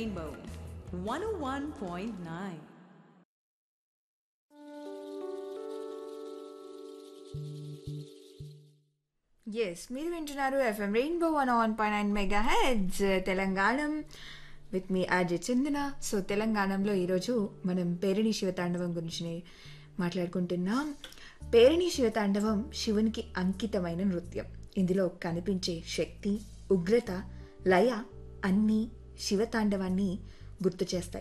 Rainbow 101.9. Yes మీరు వింటున్నారు FM rainbow one one point nine megahertz Telangana with మీ RJ Chandana so తెలంగాణలో ఈరోజు మనం పేరిణి శివతాండవం గురించి మాట్లాడుకుంటున్నాం పేరిణి శివతాండవం శివునికి అంకితమైన నృత్యం ఇందులో కనిపించే శక్తి ఉగ్రత లయ అన్నీ శివతాండవాన్ని గుర్తు చేస్తాయి